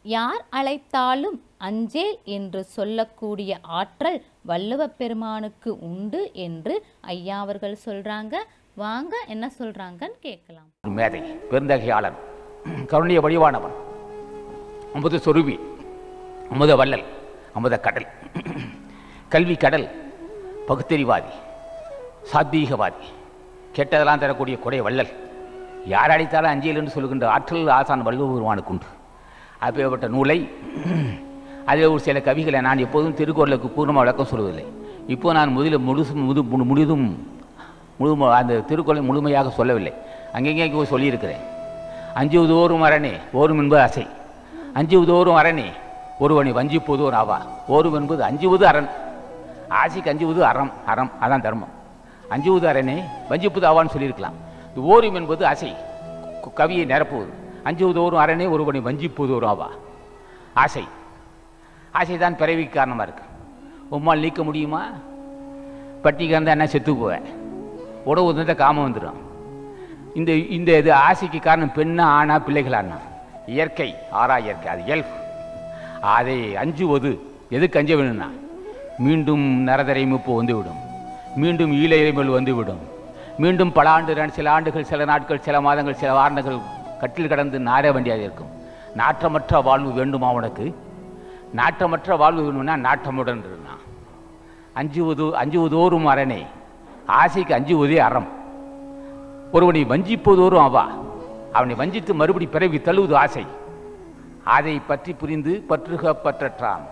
யார் அழைத்தாலும் அஞ்சேல் என்று சொல்லக்கூடிய ஆற்றல் வள்ளுவப் பெருமானுக்கு உண்டு என்று ஐயா அவர்கள் சொல்றாங்க வாங்க என்ன சொல்றாங்கன்னு கேட்கலாம் ஒரு மேதை பெருந்தகையாளன் கருணிய வடிவானவன் அமுத சொருவி அமுத வள்ளல் அமுத கடல் கல்வி கடல் பகுத்தறிவாதி சாத்வீகவாதி கெட்டதெல்லாம் தரக்கூடிய கொடை வள்ளல் யார் அடித்தாலும் அஞ்சியல் என்று சொல்லுகின்ற ஆற்றல் ஆசான் வள்ளுவ பெருமானுக்கு உண்டு அப்பேற்பட்ட நூலை அதில் ஒரு சில கவிகளை நான் எப்போதும் திருக்குறளுக்கு பூர்ணமாக விளக்கம் சொல்வதில்லை இப்போ நான் முதலில் முழுசு முது முழு- முழுதும் முழு அந்த திருக்குறளை முழுமையாக சொல்லவில்லை அங்கங்கே போய் சொல்லியிருக்கிறேன் அஞ்சுவதோறும் அரணே ஓரும் என்பது அசை அஞ்சுவதோறும் அரணே ஒருவனை வஞ்சிப்போதோர் ஆவா ஓரும் என்பது அஞ்சுவது அரண் ஆசைக்கு அஞ்சுவது அறம் அறம் அதான் தர்மம் அஞ்சுவது அரணே வஞ்சிப்பது ஆவான்னு சொல்லியிருக்கலாம் இது ஓரும் என்பது அசை கு- கவியை நிரப்புவது அஞ்சுவதோறும் அரணே ஒருவனை வஞ்சிப்போதோர் ஆவா ஆசை ஆசை தான் பிறவிக்கு காரணமாக இருக்கு உம்மால் நீக்க முடியுமா பட்டி கிடந்தா என்ன செத்து போவேன் உடவு வந்து காமம் வந்துடும் இந்த இந்த இது ஆசைக்கு காரணம் பெண்ணா ஆணா பிள்ளைகளானா இயற்கை ஆறா இயற்கை அது இயல்பு அதை அஞ்சுவது எதுக்கு அஞ்ச வேணும்னா மீண்டும் நரதரை முப்பு வந்துவிடும் மீண்டும் ஈழைமையில் வந்துவிடும் மீண்டும் பல ஆண்டு ரெண்டு- சில ஆண்டுகள் சில நாட்கள் சில மாதங்கள் சில வாரங்கள் கட்டில் கடந்து நார வேண்டியது இருக்கும் நாற்றமற்ற வாழ்வு வேண்டுமா உனக்கு நாற்றமற்ற வாழ்வு வேணும்னா நாட்டமுடன் இருந்தான் அஞ்சுவது அஞ்சுவதோறும் அரணே ஆசைக்கு அஞ்சுவதே அறம் ஒருவனை வஞ்சிப்பதோறும் அவா அவனை வஞ்சித்து மறுபடி பிறவி தழுவது ஆசை அதை பற்றி புரிந்து பற்றுக பற்றற்றான்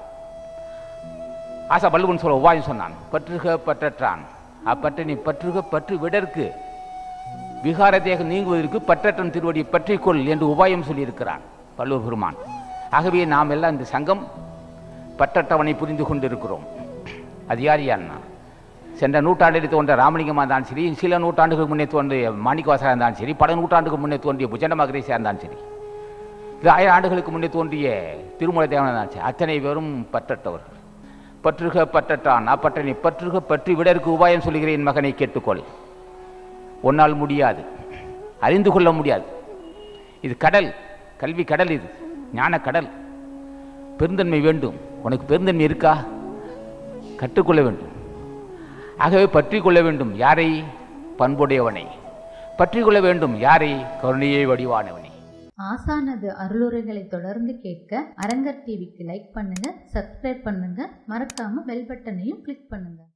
ஆசா வள்ளுவன் சொல்ல உபாயம் சொன்னான் பற்றுக பற்றற்றான் அப்பற்ற நீ பற்றுக பற்று விடற்கு விகார தேகம் நீங்குவதற்கு பற்றற்றன் திருவடியை பற்றிக்கொள் என்று உபாயம் சொல்லியிருக்கிறான் வள்ளுவ பெருமான் ஆகவே நாம் எல்லாம் இந்த சங்கம் பற்றற்றவனை புரிந்து கொண்டிருக்கிறோம் அது யார் யாருன்னா சென்ற நூற்றாண்டில் தோன்ற ராமலிங்கமாக இருந்தாலும் சரி சில நூற்றாண்டுகளுக்கு முன்னே தோன்றிய மாணிக்கவாசகா இருந்தாலும் சரி பல நூற்றாண்டுக்கு முன்னே தோன்றிய புஜண்ட மகரேசியா இருந்தாலும் சரி இது ஆயிரம் ஆண்டுகளுக்கு முன்னே தோன்றிய திருமலை தேவன் இருந்தாலும் சரி அத்தனை பேரும் பற்றற்றவர்கள் பற்றுக பற்றற்றான் அப்பட்டனை பற்றுக பற்றி விடற்கு உபாயம் சொல்கிறேன் மகனை கேட்டுக்கொள் உன்னால் முடியாது அறிந்து கொள்ள முடியாது இது கடல் கல்வி கடல் இது ஞான கடல் பெருந்தன்மை வேண்டும் உனக்கு பெருந்தன்மை இருக்கா கற்றுக்கொள்ள வேண்டும் ஆகவே பற்றி கொள்ள வேண்டும் யாரை பண்புடையவனை பற்றி கொள்ள வேண்டும் யாரை கருணையை வடிவானவனை ஆசானது அருளுரைகளை தொடர்ந்து கேட்க அரங்கர் டிவிக்கு லைக் பண்ணுங்க சப்ஸ்கிரைப் பண்ணுங்க மறக்காம பெல் பட்டனையும் கிளிக் பண்ணுங்க